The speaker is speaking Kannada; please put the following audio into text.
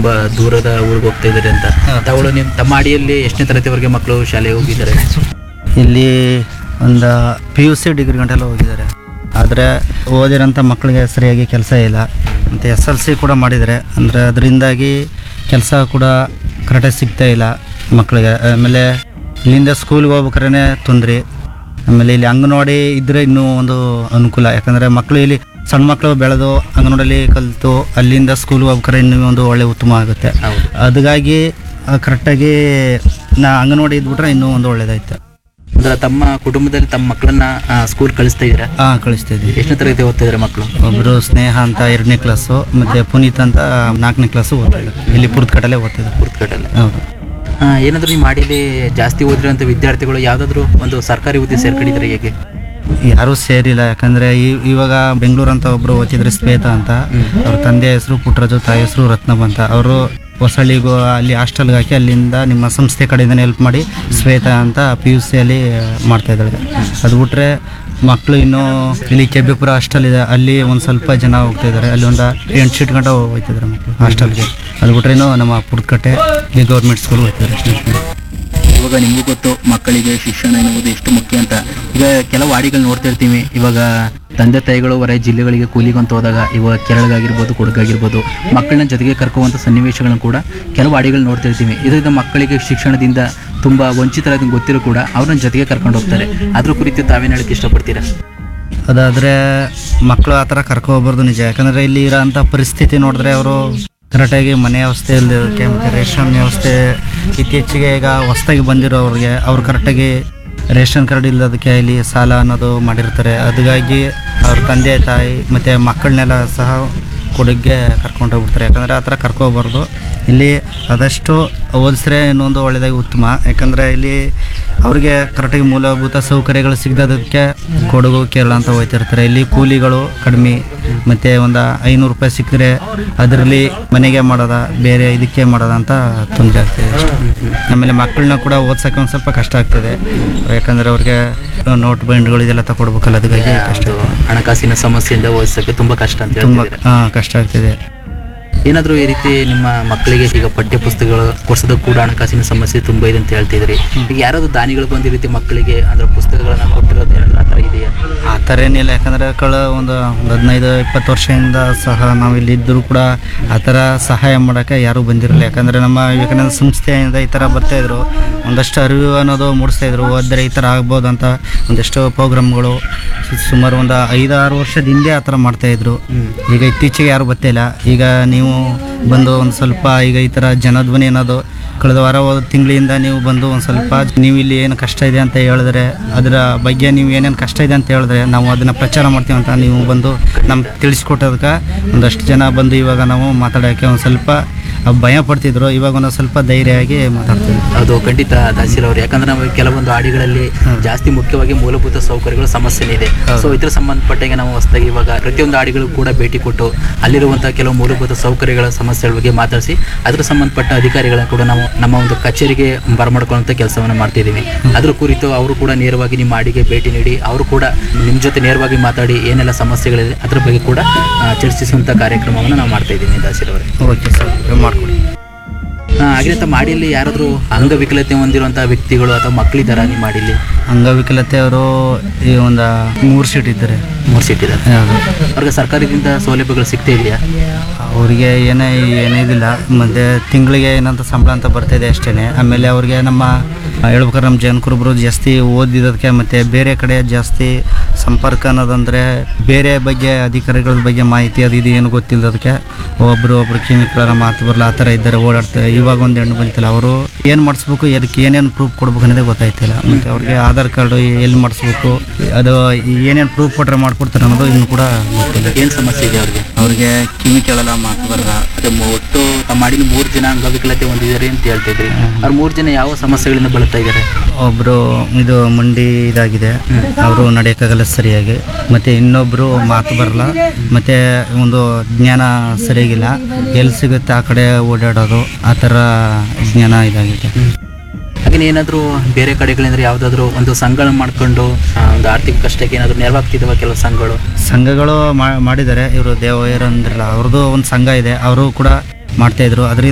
ತುಂಬಾ ದೂರದ ಊರಿಗೆ ಹೋಗ್ತಾ ಇದ್ದಾರೆ ಅಂತ ತಾವುಗಳು ನಿಮ್ಮ ತಮ್ಮ ಅಡಿಯಲ್ಲಿ ಎಷ್ಟನೇ ತರಗತಿವರೆಗೆ ಮಕ್ಕಳು ಶಾಲೆಗೆ ಹೋಗಿದ್ದಾರೆ ಇಲ್ಲಿ ಒಂದು ಪಿ ಯು ಸಿ ಡಿಗ್ರಿ ಗಂಟೆಲ್ಲ ಹೋಗಿದ್ದಾರೆ ಆದರೆ ಓದಿರೋಂಥ ಮಕ್ಕಳಿಗೆ ಸರಿಯಾಗಿ ಕೆಲಸ ಇಲ್ಲ ಮತ್ತು ಎಸ್ ಎಲ್ ಸಿ ಕೂಡ ಮಾಡಿದ್ದಾರೆ ಅಂದರೆ ಅದರಿಂದಾಗಿ ಕೆಲಸ ಕೂಡ ಕರೆಕ್ಟಾಗಿ ಸಿಗ್ತಾ ಇಲ್ಲ ಮಕ್ಕಳಿಗೆ ಆಮೇಲೆ ಇಲ್ಲಿಂದ ಸ್ಕೂಲ್ಗೆ ಹೋಗ್ಬೇಕಾದ್ರೆ ತೊಂದರೆ ಆಮೇಲೆ ಇಲ್ಲಿ ಅಂಗನವಾಡಿ ಇದ್ದರೆ ಇನ್ನೂ ಒಂದು ಅನುಕೂಲ ಯಾಕಂದರೆ ಮಕ್ಕಳು ಇಲ್ಲಿ ಸಣ್ಣ ಮಕ್ಕಳು ಬೆಳೆದು ಅಂಗನವಾಡಿಯಲ್ಲಿ ಕಲಿತು ಅಲ್ಲಿಂದ ಸ್ಕೂಲ್ಗೆ ಹೋಗ್ಬೇಕಾದ್ರೆ ಇನ್ನೂ ಒಂದು ಒಳ್ಳೆ ಉತ್ತಮ ಆಗುತ್ತೆ ಹೌದು ಅದಕ್ಕಾಗಿ ಕರೆಕ್ಟಾಗಿ ನಾ ಅಂಗನವಾಡಿ ಇದ್ಬಿಟ್ರೆ ಇನ್ನೂ ಒಂದು ಒಳ್ಳೇದಾಯ್ತು ಅಂದ್ರೆ ತಮ್ಮ ಕುಟುಂಬದಲ್ಲಿ ತಮ್ಮ ಮಕ್ಕಳನ್ನ ಸ್ಕೂಲ್ ಕಳಿಸ್ತಾ ಇದ್ದೀರಾ ಹಾಂ ಕಳಿಸ್ತಿದ್ವಿ ಎಷ್ಟನೇ ತರಗತಿ ಓದ್ತಾ ಇದ್ದಾರೆ ಮಕ್ಕಳು ಒಬ್ಬರು ಸ್ನೇಹ ಅಂತ ಎರಡನೇ ಕ್ಲಾಸು ಮತ್ತು ಪುನೀತ್ ಅಂತ ನಾಲ್ಕನೇ ಕ್ಲಾಸು ಓದ್ತಿದ್ದಾರೆ ಇಲ್ಲಿ ಪುರ್ತಕಟ್ಟಲ್ಲೇ ಓದ್ತಿದ್ದಾರೆ ಪುರ್ತಕಟ್ಟಲ್ಲಿ ಹೌದು ಏನಾದರೂ ನಿಮ್ಮ ಮಾಡಿಲಿ ಜಾಸ್ತಿ ಓದಿರೋಂಥ ವಿದ್ಯಾರ್ಥಿಗಳು ಯಾವುದಾದ್ರೂ ಒಂದು ಸರ್ಕಾರಿ ಹುದ್ದೆ ಸೇರ್ಕೊಂಡಿದ್ದಾರೆ ಹೇಗೆ ಯಾರೂ ಸೇರಿಲ್ಲ ಯಾಕಂದರೆ ಇವಾಗ ಬೆಂಗಳೂರು ಅಂತ ಒಬ್ಬರು ಓದ್ತಿದ್ರೆ ಶ್ವೇತಾ ಅಂತ ಅವ್ರ ತಂದೆ ಹೆಸರು ಪುಟ್ಟರಾಜು ತಾಯಿ ಹೆಸರು ರತ್ನಮ್ಮ ಅಂತ ಅವರು ಹೊಸಳ್ಳಿಗೂ ಅಲ್ಲಿ ಹಾಸ್ಟೆಲ್ಗೆ ಹಾಕಿ ಅಲ್ಲಿಂದ ನಿಮ್ಮ ಸಂಸ್ಥೆ ಕಡೆಯಿಂದನೇ ಹೆಲ್ಪ್ ಮಾಡಿ ಶ್ವೇತಾ ಅಂತ ಪಿ ಯು ಸಿಯಲ್ಲಿ ಮಾಡ್ತಾ ಇದ್ದಾಳೆ ಅದು ಬಿಟ್ರೆ ಮಕ್ಕಳು ಇನ್ನೂ ಇಲ್ಲಿ ಕೆಬ್ಬಿಪುರ ಹಾಸ್ಟೆಲ್ ಇದೆ ಅಲ್ಲಿ ಒಂದು ಸ್ವಲ್ಪ ಜನ ಹೋಗ್ತಾ ಇದ್ದಾರೆ ಅಲ್ಲಿ ಒಂದು ಎಂಟು ಸೀಟ್ ಗಂಟ ಹೋಗ್ತಿದ್ದಾರೆ ಮಕ್ಕಳು ಹಾಸ್ಟೆಲ್ಗೆ ಅದು ಬಿಟ್ರೆ ಇನ್ನೂ ನಮ್ಮ ಪುರ್ತಕಟ್ಟೆ ಇಲ್ಲಿ ಗೌರ್ಮೆಂಟ್ ಸ್ಕೂಲ್ ಹೋಗ್ತಿದ್ದಾರೆ ಇವಾಗ ನಿಮಗೂ ಗೊತ್ತು ಮಕ್ಕಳಿಗೆ ಶಿಕ್ಷಣ ಎನ್ನುವುದು ಎಷ್ಟು ಮುಖ್ಯ ಅಂತ ಈಗ ಕೆಲವು ಹಾಡಿಗಳು ನೋಡ್ತಾ ಇರ್ತೀವಿ ಇವಾಗ ತಂದೆ ತಾಯಿಗಳು ಹೊರ ಜಿಲ್ಲೆಗಳಿಗೆ ಕೂಲಿಗೆ ಅಂತ ಹೋದಾಗ ಇವಾಗ ಕೇರಳಗಾಗಿರ್ಬೋದು ಕೊಡಗಾಗಿರ್ಬೋದು ಮಕ್ಕಳನ್ನ ಜೊತೆಗೆ ಕರ್ಕುವಂಥ ಸನ್ನಿವೇಶಗಳನ್ನು ಕೂಡ ಕೆಲವು ಹಾಡಿಗಳು ನೋಡ್ತಾ ಇರ್ತೀವಿ ಇದರಿಂದ ಮಕ್ಕಳಿಗೆ ಶಿಕ್ಷಣದಿಂದ ತುಂಬ ವಂಚಿತರಾದ ಗೊತ್ತಿರೋ ಕೂಡ ಅವ್ರನ್ನ ಜೊತೆಗೆ ಕರ್ಕೊಂಡು ಹೋಗ್ತಾರೆ ಅದ್ರ ಕುರಿತು ತಾವೇನು ಹೇಳಕ್ಕೆ ಇಷ್ಟಪಡ್ತೀರಾ ಅದಾದರೆ ಮಕ್ಕಳು ಆ ಥರ ಕರ್ಕೊಬಾರ್ದು ನಿಜ ಯಾಕಂದರೆ ಇಲ್ಲಿ ಇರೋಂಥ ಪರಿಸ್ಥಿತಿ ನೋಡಿದ್ರೆ ಅವರು ಕರೆಕ್ಟಾಗಿ ಮನೆ ವ್ಯವಸ್ಥೆ ಇಲ್ಲದಕ್ಕೆ ಮತ್ತು ರೇಷನ್ ವ್ಯವಸ್ಥೆ ಇತ್ತೀಚೆಗೆ ಈಗ ಹೊಸ್ದಾಗಿ ಬಂದಿರೋರಿಗೆ ಅವ್ರು ಕರೆಕ್ಟಾಗಿ ರೇಷನ್ ಕಾರ್ಡ್ ಇಲ್ಲದಕ್ಕೆ ಇಲ್ಲಿ ಸಾಲ ಅನ್ನೋದು ಮಾಡಿರ್ತಾರೆ ಅದಕ್ಕಾಗಿ ಅವ್ರ ತಂದೆ ತಾಯಿ ಮತ್ತು ಮಕ್ಕಳನ್ನೆಲ್ಲ ಸಹ ಕೊಡಗ್ಗೆ ಕರ್ಕೊಂಡು ಹೋಗ್ಬಿಡ್ತಾರೆ ಯಾಕಂದರೆ ಆ ಥರ ಕರ್ಕೊಬಾರ್ದು ಇಲ್ಲಿ ಆದಷ್ಟು ಓದಿಸ್ರೆ ಇನ್ನೊಂದು ಒಳ್ಳೆಯದಾಗಿ ಉತ್ತಮ ಯಾಕಂದರೆ ಇಲ್ಲಿ ಅವ್ರಿಗೆ ಕರೆಕ್ಟಾಗಿ ಮೂಲಭೂತ ಸೌಕರ್ಯಗಳು ಸಿಗದಕ್ಕೆ ಕೊಡಗು ಕೇರಳ ಅಂತ ಹೋಗ್ತಿರ್ತಾರೆ ಇಲ್ಲಿ ಕೂಲಿಗಳು ಕಡಿಮೆ ಮತ್ತು ಒಂದು ಐನೂರು ರೂಪಾಯಿ ಸಿಕ್ಕರೆ ಅದರಲ್ಲಿ ಮನೆಗೆ ಮಾಡೋದ ಬೇರೆ ಇದಕ್ಕೆ ಮಾಡೋದ ಅಂತ ತೊಂದರೆ ಆಗ್ತಿದೆ ಅಷ್ಟೇ ಆಮೇಲೆ ಮಕ್ಕಳನ್ನ ಕೂಡ ಓದ್ಸೋಕ್ಕೆ ಒಂದು ಸ್ವಲ್ಪ ಕಷ್ಟ ಆಗ್ತದೆ ಯಾಕಂದರೆ ಅವ್ರಿಗೆ ನೋಟ್ ಬೈಂಡ್ಗಳು ಇದೆಲ್ಲ ತಗೊಡ್ಬೇಕಲ್ಲ ಅದಕ್ಕಾಗಿ ಕಷ್ಟ ಅದು ಹಣಕಾಸಿನ ಸಮಸ್ಯೆಯಿಂದ ಓದಿಸೋಕ್ಕೆ ತುಂಬ ಕಷ್ಟ ಅಂತ ತುಂಬ ಹೇಳ್ತಿದ್ದೀರಾ ಹಾಂ ಕಷ್ಟ ಆಗ್ತಿದೆ ಏನಾದರೂ ಈ ರೀತಿ ನಿಮ್ಮ ಮಕ್ಕಳಿಗೆ ಈಗ ಪಠ್ಯ ಪುಸ್ತಕಗಳು ಕೊಡ್ಸೋದಕ್ಕೆ ಕೂಡ ಹಣಕಾಸಿನ ಸಮಸ್ಯೆ ತುಂಬ ಇದೆ ಅಂತ ಹೇಳ್ತಿದ್ರಿ ಈಗ ಯಾರಾದ್ರೂ ದಾನಿಗಳು ಬಂದು ಈ ರೀತಿ ಮಕ್ಕಳಿಗೆ ಅಂದ್ರೆ ಪುಸ್ತಕಗಳನ್ನ ಕೊಟ್ಟಿರೋದು ಏನಾದ್ರು ಆ ಥರ ಇದೆಯಾ ಆ ಥರ ಏನಿಲ್ಲ ಯಾಕಂದರೆ ಕಳ ಒಂದು ಒಂದು ಹದಿನೈದು ಇಪ್ಪತ್ತು ವರ್ಷದಿಂದ ಸಹ ನಾವು ಇಲ್ಲಿ ಇದ್ದರೂ ಕೂಡ ಆ ಥರ ಸಹಾಯ ಮಾಡೋಕ್ಕೆ ಯಾರೂ ಬಂದಿರಲಿಲ್ಲ ಯಾಕಂದರೆ ನಮ್ಮ ವಿವೇಕಾನಂದ ಸಂಸ್ಥೆಯಿಂದ ಈ ಥರ ಬರ್ತಾಯಿದ್ರು ಒಂದಷ್ಟು ಅರಿವು ಅನ್ನೋದು ಮೂಡಿಸ್ತಾ ಇದ್ರು ಓದಿದ್ರೆ ಈ ಥರ ಆಗ್ಬೋದು ಅಂತ ಒಂದಷ್ಟು ಪ್ರೋಗ್ರಾಮ್ಗಳು ಸುಮಾರು ಒಂದು ಐದಾರು ವರ್ಷದ ಹಿಂದೆ ಆ ಥರ ಮಾಡ್ತಾಯಿದ್ರು ಈಗ ಇತ್ತೀಚೆಗೆ ಯಾರು ಬರ್ತಾಯಿಲ್ಲ ಈಗ ನೀವು ಬಂದು ಒಂದು ಸ್ವಲ್ಪ ಈಗ ಈ ಥರ ಜನಧ್ವನಿ ಅನ್ನೋದು ಕಳೆದ ವಾರ ಹೋದ ತಿಂಗಳಿಂದ ನೀವು ಬಂದು ಒಂದು ಸ್ವಲ್ಪ ನೀವು ಇಲ್ಲಿ ಏನು ಕಷ್ಟ ಇದೆ ಅಂತ ಹೇಳಿದ್ರೆ ಅದರ ಬಗ್ಗೆ ನೀವು ಏನೇನು ಕಷ್ಟ ಇದೆ ಅಂತ ಹೇಳಿದ್ರೆ ನಾವು ಅದನ್ನು ಪ್ರಚಾರ ಮಾಡ್ತೀವಿ ಅಂತ ನೀವು ಬಂದು ನಮ್ಗೆ ತಿಳಿಸ್ಕೊಟ್ಟೋದಕ್ಕೆ ಒಂದಷ್ಟು ಜನ ಬಂದು ಇವಾಗ ನಾವು ಮಾತಾಡೋಕ್ಕೆ ಒಂದು ಸ್ವಲ್ಪ ಭಯ ಪಡ್ತಿದ್ರು ಇವಾಗ ಒಂದು ಸ್ವಲ್ಪ ಧೈರ್ಯವಾಗಿ ಮಾತಾಡ್ತೀವಿ ಅದು ಖಂಡಿತ ದಾಸಿರ್ ಅವ್ರು ಯಾಕಂದ್ರೆ ನಾವು ಕೆಲವೊಂದು ಹಾಡಿಗಳಲ್ಲಿ ಜಾಸ್ತಿ ಮುಖ್ಯವಾಗಿ ಮೂಲಭೂತ ಸೌಕರ್ಯಗಳ ಸಮಸ್ಯೆನೇ ಇದೆ ಸೊ ಇದ್ರ ಸಂಬಂಧಪಟ್ಟಾಗೆ ನಾವು ಹೊಸದಾಗಿ ಇವಾಗ ಪ್ರತಿಯೊಂದು ಹಾಡಿಗಳು ಕೂಡ ಭೇಟಿ ಕೊಟ್ಟು ಅಲ್ಲಿರುವಂತಹ ಕೆಲವು ಮೂಲಭೂತ ಸೌಕರ್ಯಗಳ ಸಮಸ್ಯೆಗಳ ಬಗ್ಗೆ ಮಾತಾಡಿಸಿ ಅದ್ರ ಸಂಬಂಧಪಟ್ಟ ಅಧಿಕಾರಿಗಳನ್ನ ಕೂಡ ನಾವು ನಮ್ಮ ಒಂದು ಕಚೇರಿಗೆ ಬರಮಾಡ್ಕೊಳ್ಳುವಂಥ ಕೆಲಸವನ್ನು ಮಾಡ್ತಿದ್ದೀವಿ ಅದ್ರ ಕುರಿತು ಅವರು ಕೂಡ ನೇರವಾಗಿ ನಿಮ್ಮ ಹಾಡಿಗೆ ಭೇಟಿ ನೀಡಿ ಅವರು ಕೂಡ ನಿಮ್ಮ ಜೊತೆ ನೇರವಾಗಿ ಮಾತಾಡಿ ಏನೆಲ್ಲ ಸಮಸ್ಯೆಗಳಿದೆ ಅದ್ರ ಬಗ್ಗೆ ಕೂಡ ಆ, ಚರ್ಚಿಸುವಂಥ ಕಾರ್ಯಕ್ರಮವನ್ನು ನಾವು ಮಾಡ್ತಾ ಇದ್ದೀನಿ ದಾಸಿರ್ ಅವರೇ ಓಕೆ ಸರ್ ಮಾಡಿಕೊಡಿ ಹಾಗೆ ತಮ್ಮ ಮಾಡಿಲಿ ಯಾರಾದರೂ ಅಂಗವಿಕಲತೆ ಹೊಂದಿರುವಂತಹ ವ್ಯಕ್ತಿಗಳು ಅಥವಾ ಮಕ್ಕಳಿದ್ದಾರಾ ನಿಮ್ಮ ಮಾಡಿಲಿ ಅಂಗವಿಕಲತೆ ಅವರು ಈ ಒಂದು ಮೂರು ಸೀಟ್ ಇದ್ದಾರೆ ಮೂರು ಸೀಟ್ ಇದ್ದಾರೆ ಯಾವುದು ಅವ್ರಿಗೆ ಸರ್ಕಾರದಿಂದ ಸೌಲಭ್ಯಗಳು ಸಿಗ್ತಾ ಇದೆಯಾ ಅವರಿಗೆ ಏನೇ ಏನಿದಿಲ್ಲ ಮತ್ತು ತಿಂಗಳಿಗೆ ಏನಂತ ಸಂಬಳ ಅಂತ ಬರ್ತಾಯಿದೆ ಅಷ್ಟೇ ಆಮೇಲೆ ಅವ್ರಿಗೆ ನಮ್ಮ ಹೇಳ್ಬೇಕಾದ್ರೆ ನಮ್ಮ ಜೈನಕುರುಬ್ರು ಜಾಸ್ತಿ ಓದಿದ್ದಕ್ಕೆ ಮತ್ತು ಬೇರೆ ಕಡೆ ಜಾಸ್ತಿ ಸಂಪರ್ಕ ಅನ್ನೋದಂದರೆ ಬೇರೆ ಬಗ್ಗೆ ಅಧಿಕಾರಿಗಳ ಬಗ್ಗೆ ಮಾಹಿತಿ ಅದು ಇದು ಏನು ಗೊತ್ತಿಲ್ಲದಕ್ಕೆ ಒಬ್ಬರು ಒಬ್ರು ಕಿಮಿಕ್ಗಳ ಮಾತು ಬರಲ್ಲ ಆ ಥರ ಇದ್ದಾರೆ ಓಡಾಡ್ತಾರೆ ಇವಾಗ ಒಂದು ಹೆಣ್ಣು ಬಂತಿಲ್ಲ ಅವರು ಏನು ಮಾಡಿಸ್ಬೇಕು ಅದಕ್ಕೆ ಏನೇನು ಪ್ರೂಫ್ ಕೊಡ್ಬೇಕು ಅನ್ನೋದೇ ಗೊತ್ತಾಯ್ತಿಲ್ಲ ಮತ್ತು ಅವ್ರಿಗೆ ಆಧಾರ್ ಕಾರ್ಡು ಎಲ್ಲಿ ಮಾಡಿಸ್ಬೇಕು ಅದು ಏನೇನು ಪ್ರೂಫ್ ಕೊಟ್ಟರೆ ಮಾಡ್ಕೊಡ್ತಾರೆ ಅನ್ನೋದು ಇನ್ನೂ ಕೂಡ ಗೊತ್ತಿಲ್ಲ ಏನು ಸಮಸ್ಯೆ ಇದೆ ಅವ್ರಿಗೆ ಅವ್ರಿಗೆ ಕಿವಿ ಕೇಳಲ್ಲ ಮಾತು ಬರಲ್ಲ ಅದೇ ಮು- ಒಟ್ಟು ತಮ್ಮ ಮಾಡಿಲಿ ಮೂರು ಜನ ಅಂಗವಿಕಲತೆ ಹೊಂದಿದ್ದಾರೆ ಅಂತ ಹೇಳ್ತಾ ಇದ್ರಿ ಅವ್ರು ಮೂರು ಜನ ಯಾವ ಸಮಸ್ಯೆಗಳಿಂದ ಬಳಲ್ತಾ ಇದ್ದಾರೆ ಒಬ್ಬರು ಇದು ಮಂಡಿ ಇದಾಗಿದೆ ಅವರು ನಡೆಯೋಕ್ಕಾಗಲ್ಲ ಸರಿಯಾಗಿ ಮತ್ತು ಇನ್ನೊಬ್ಬರು ಮಾತು ಬರಲ್ಲ ಮತ್ತು ಒಂದು ಜ್ಞಾನ ಸರಿಯಾಗಿಲ್ಲ ಎಲ್ಲಿ ಸಿಗುತ್ತೆ ಆ ಕಡೆ ಓಡಾಡೋದು ಆ ಥರ ಜ್ಞಾನ ಇದಾಗಿದೆ ಹಾಗೆ ಏನಾದರೂ ಬೇರೆ ಕಡೆಗಳಿಂದ ಯಾವುದಾದ್ರೂ ಒಂದು ಸಂಘ ಮಾಡ್ಕೊಂಡು ಆ, ಒಂದು ಆರ್ಥಿಕ ಕಷ್ಟಕ್ಕೆ ಏನಾದರೂ ನೆರವಾಗ್ತಿದ್ದಾವ ಕೆಲವು ಸಂಘಗಳು ಸಂಘಗಳು ಮಾ- ಮಾಡಿದ್ದಾರೆ ಇವರು ದೇವಯ್ಯರು ಅಂದ್ರಲ್ಲ ಅವ್ರದ್ದು ಒಂದು ಸಂಘ ಇದೆ ಅವರು ಕೂಡ ಮಾಡ್ತಾಯಿದ್ರು ಅದರಿಂದ